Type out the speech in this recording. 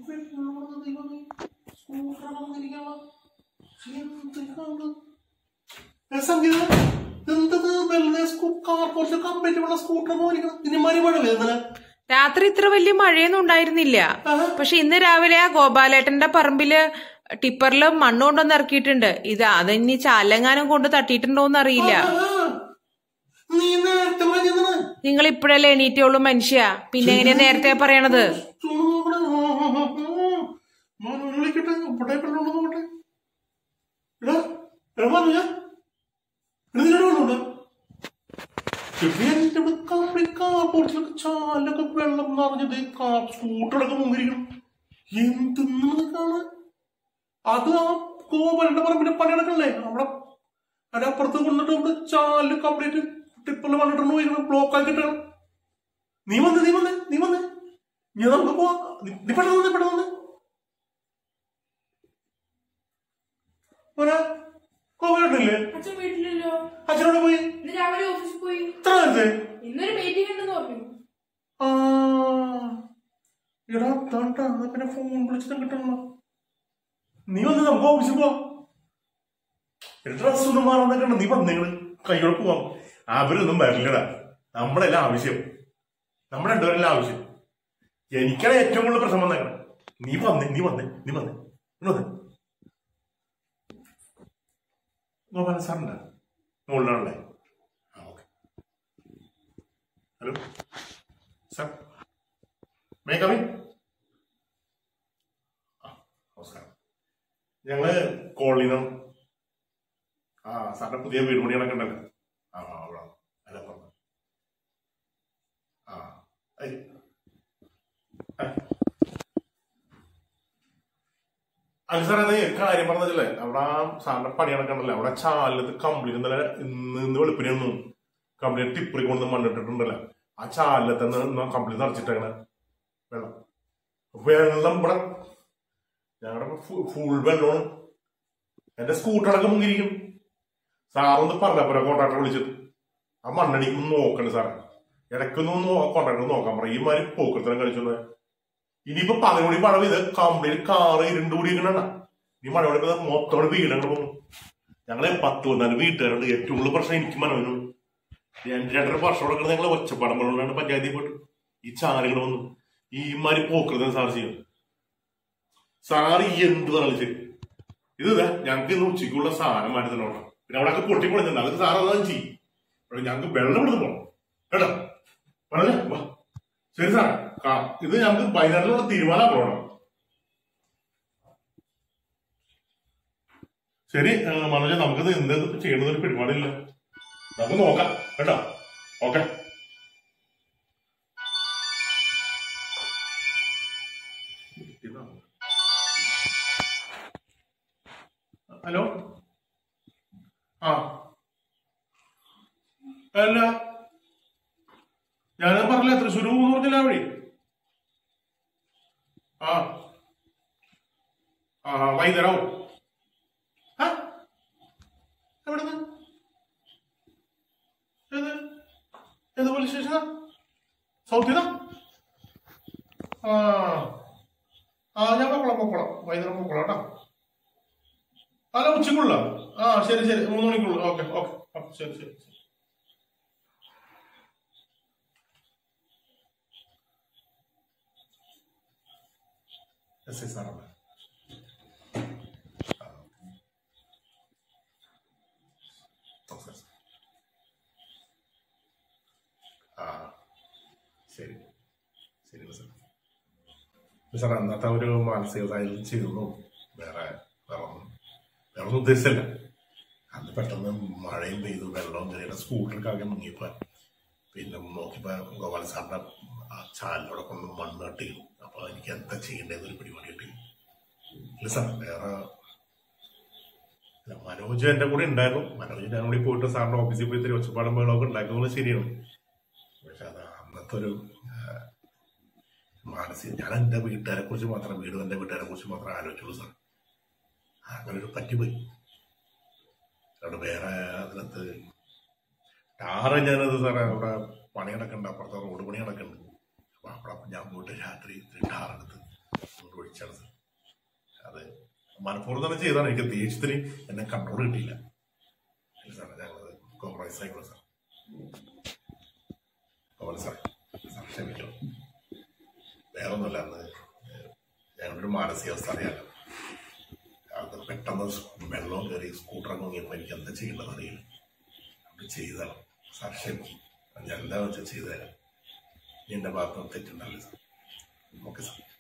വെള്ളമാണ് ദൈവമേ. സ്കൂട്ടറൊക്കെ വന്നിരിക്കുകയാണ്. എന്തൊക്കെയാണ്? ഏ, സംഗീത എന്തത് വെറുതെ സ്കൂ- കാർ പോർച്ച് കംപ്ലീറ്റ് ഉള്ള സ്കൂട്ടർ പോയിരിക്കണം ഇനി മരി മഴ വേദന രാത്രി ഇത്ര വലിയ മഴയൊന്നും ഉണ്ടായിരുന്നില്ല പക്ഷെ ഇന്ന് രാവിലെ ആ ഗോപാലേട്ടന്റെ പറമ്പില് ടിപ്പറില് മണ്ണ് കൊണ്ടൊന്ന് ഇറക്കിയിട്ടുണ്ട് ഇത് അതിനി ചാലങ്ങാനും കൊണ്ട് തട്ടിയിട്ടുണ്ടോന്ന് അറിയില്ല നീ നേരത്തെ പറഞ്ഞതാണ് നിങ്ങൾ ഇപ്പോഴല്ലേ എണീറ്റുള്ളൂ മനുഷ്യ പിന്നെ എങ്ങനെയാ നേരത്തെ പറയണത് വിളിക്കട്ടെ ഇവിടെ പെണ്ണുണ്ടോ നോക്കട്ടെ എടാ എടാ വന്നു ഞാൻ എടാ നിന്നോട് വന്നുണ്ട് എന്റെ ഇവിടെ കംപ്ലീറ്റ് കാർ പോർച്ചിലൊക്കെ ചാലൊക്കെ വെള്ളം നിറഞ്ഞത് കാർ സ്കൂട്ടറൊക്കെ മുങ്ങിരിക്കണം എന്തെന്നാണ് കാണാൻ അത് ആ കോപലിന്റെ പറമ്പിന്റെ പണി നടക്കണല്ലേ അവിടെ അതിന്റെ അപ്പുറത്ത് കൊണ്ടിട്ട് ഇവിടെ ചാല് കംപ്ലീറ്റ് ടിപ്പറിൽ വന്നിട്ടുണ്ട് പോയിരിക്കണം ബ്ലോക്ക് ആക്കി കിട്ടണം നീ വന്ന് നീ വന്ന് നീ വന്ന് നീ നമുക്ക് പോവാ നീ- നീ പെട്ടെന്ന് വന്ന് പെട്ടെന്ന് വന്ന് മോനെ കോപലിട്ടില്ലേ അച്ഛൻ വീട്ടിലല്ലോ അച്ഛനോട് പോയി ഇന്ന് രാവിലെ ഓഫീസിൽ പോയി ഇത്ര നേരത്തെ ഇന്നൊരു മീറ്റിംഗ് ഉണ്ടെന്ന് പറഞ്ഞു ആ എടാ അതാണ്ടാ എന്നാ പിന്നെ ഫോൺ വിളിച്ചിട്ട് കിട്ടണല്ലോ നീ വന്ന് നമുക്ക് ഓഫീസിൽ പോവാം ഡ്രസ് ഒന്നും മാറാൻ നിൽക്കണ്ട നീ വന്നേങ്ങള് കൈയോടെ പോവാം അവരൊന്നും വരില്ലടാ നമ്മളെല്ലാം ആവശ്യം നമ്മുടെ രണ്ടുപേരെല്ലാം ആവശ്യം എനിക്കാണ് ഏറ്റവും കൂടുതൽ പ്രശ്നം വന്നേക്കണം നീ വന്നേ നീ വന്നേ നീ വന്നേ നീ വന്നേ ഗോപാലൻ സാറിന്റെ മുകളിലാണല്ലേ ആ okay hello sir may come in നമസ്കാരം ഞങ്ങള് കോളനിന്ന് ആ സാറിന്റെ പുതിയ വീട് പണികളൊക്കെ ഉണ്ടല്ലോ ആ ആ, അവിടെ അല്ല പറഞ്ഞു ആ ഐ. ആ. അല്ല സാർ അത് കാര്യം പറഞ്ഞതല്ലേ അവിടെ ആ സാറിന്റെ പണികളൊക്കെ ഉണ്ടല്ലോ അവിടെ ചാലത്ത് കംപ്ലീറ്റ് ഇന്നലെ ഇന്ന് ഇന്ന് വെളുപ്പിനൊന്നും കംപ്ലീറ്റ് ടിപ്പറി കൊണ്ട് മണ്ണിട്ടിട്ടുണ്ടല്ലോ ആ ചാലത്ത് കംപ്ലീറ്റ് നിറച്ചിട്ടേക്കണ വെള്ളം വെള്ളം ഇവിടെ ഞങ്ങളുടെ ഫുൾ വെള്ളമാണ് എന്റെ സ്കൂട്ടറൊക്കെ മുങ്ങിയിരിക്കും സാറൊന്ന് പറഞ്ഞപ്പോ കോൺട്രാക്ടറെ വിളിച്ചിട്ട് ആ മണ്ണടിക്കും നോക്കണ്ട സാറേ ഇടയ്ക്കൊന്നും കോൺട്രാക്ടർ നോക്കാൻ പറയും ഈ മാതിരി പോക്കൃത്തരം കളിച്ചൊന്ന് ഇനിയിപ്പോ പതിനോടി മഴ പെയ്ത് കംപ്ലീറ്റ് കാറ് ഇരുണ്ട് കൂടിയിരിക്കണ ഈ മഴ പെയ്ത് മൊത്തം വീടങ്ങൾ പോകും ഞങ്ങളെ പത്ത് പതിനാല് വീട്ടുകാരുണ്ട് ഏറ്റവും കൂടുതൽ പ്രശ്നം എനിക്ക് മനോനും രണ്ട് രണ്ടര വർഷം കൊടുക്കുന്ന ഞങ്ങൾ ഒച്ചപ്പാടം വെള്ളമാണ് പഞ്ചായത്തിൽ പോയിട്ട് ഈ ചാലുകൾ വന്നു ഈ മാതിരി പോക്കൃതം സാർ ചെയ്യും സാറ് ഈ എന്ത് പറഞ്ഞു ശരി ഇത് ദാ ഞങ്ങൾക്ക് ഇന്ന് ഉച്ചയ്ക്കുള്ള സാധനം മാറ്റി തന്നെ വേണം. പിന്നെ അവിടെ ഒക്കെ പൊട്ടി പൊളിഞ്ഞിട്ടുണ്ട് അതൊക്കെ സാർ അതാണ് ചെയ്യും പക്ഷെ ഞങ്ങൾക്ക് വെള്ളം എടുത്ത് പോകണം കേട്ടോ പറഞ്ഞേ വാ ശരി സാറേ കാ ഇത് ഞങ്ങൾക്ക് വയനാട്ടിലുള്ള തീരുമാനം പോകണം ശരി ആ, മനോജ് നമുക്കിത് എന്ത് ചെയ്യണമെന്നൊരു പിടിപാടില്ല നമുക്ക് നോക്കാം കേട്ടോ ഓക്കെ ഹലോ ആ അല്ല ഞാൻ പറഞ്ഞില്ല തൃശ്ശൂർ പോകുന്ന പറഞ്ഞില്ല ആ വഴി ആ ആ വൈകുന്നേരം ആ എവിടെ നിന്ന് ഏത് ഏത് പോലീസ് സ്റ്റേഷനാ സൗത്തിനാ ആ ആ ഞാൻ പൊക്കോളാം പൊക്കോളാം വൈകുന്നേരം പൊക്കോളാം കേട്ടോ അല്ല ഉച്ചക്കുള്ള ആ ശരി ശരി മൂന്ന് മണിക്കുള്ള ഓക്കെ ഓക്കെ ഓക്കെ ശരി ശരി ശരി. എസ് ഐ സാറല്ലേ ആ, നമസ്കാരം സാർ. ആ ശരി ശരി സാർ സാർ അന്നത്തെ ഒരു മാനസിക സാഹചര്യം ചെയ്തു വേറെ വേറെ ഒന്നും വേറെ ഒന്നും ഉദ്ദേശിച്ചല്ല അന്ന് പെട്ടെന്ന് മഴയും പെയ്തു വെള്ളവും ചെറിയ സ്കൂട്ടറൊക്കെ ആകെ മുങ്ങിയപ്പോ പിന്നെ നോക്കിയപ്പോ ഗോപാൽ സാറിന്റെ ആ ചാലിലൂടെ കൊണ്ട് മണ്ണ് കട്ടിയിരുന്നു അപ്പൊ എനിക്ക് എന്താ ചെയ്യേണ്ടതെന്നൊരു പിടിപാടി കിട്ടി ഇല്ല സാർ വേറെ അല്ല, മനോജ് എന്റെ കൂടെ ഉണ്ടായിരുന്നു മനോജ് ഞാൻ കൂടി പോയിട്ട് സാറിന്റെ ഓഫീസിൽ പോയി ഇത്തിരി ഒച്ചപ്പാടും ബഹളമൊക്കെ ഉണ്ടാക്കുന്നത് ശരിയാണ് പക്ഷെ അത് അന്നത്തെ ഒരു ആ, മാനസിക ഞാൻ എന്റെ വീട്ടുകാരെ കുറിച്ച് മാത്രം വീടും എന്റെ വീട്ടുകാരെ കുറിച്ച് മാത്രം ആലോചിച്ചുള്ളൂ സാർ അങ്ങനെ ഒരു പറ്റിപ്പോയി അവിടെ വേറെ അതിനകത്ത് ടാറ് ഞാനത് സാറേ അവിടെ പണി നടക്കണ്ട അപ്പുറത്തെ റോഡ് പണി നടക്കുന്നുണ്ട് അപ്പൊ അവിടെ ഞാൻ പോയിട്ട് രാത്രി ഇത്തിരി ടാറെടുത്ത് കൊണ്ട് ഒഴിച്ചാണ് സാർ അത് മനഃപൂർവ്വം തന്നെ ചെയ്താണ് എനിക്ക് ദേഷ്യത്തിന് എന്നെ കൺട്രോൾ കിട്ടിയില്ല ഇല്ല സാറേ ഞങ്ങളത് കോംപ്രമൈസ് ആയിക്കോളൂ സാർ കോമൺ സാർ സാർ ക്ഷമിക്കണം വേറെ ഒന്നുമില്ല അന്ന് ഞങ്ങളുടെ ഒരു മാനസികാവസ്ഥ അറിയാലോ അത് പെട്ടെന്ന് വെള്ളം കയറി സ്കൂട്ടർ മുങ്ങിയപ്പോൾ എനിക്ക് എന്താ ചെയ്യേണ്ടത് അറിയില്ല അത് ചെയ്തതാണ് സാർ ക്ഷമിക്കും ഞാൻ എന്താ വെച്ചാൽ ചെയ്തു തരാം എന്റെ ഭാഗത്തുനിന്ന് തെറ്റുണ്ടല്ലോ സാർ ഓക്കെ സാർ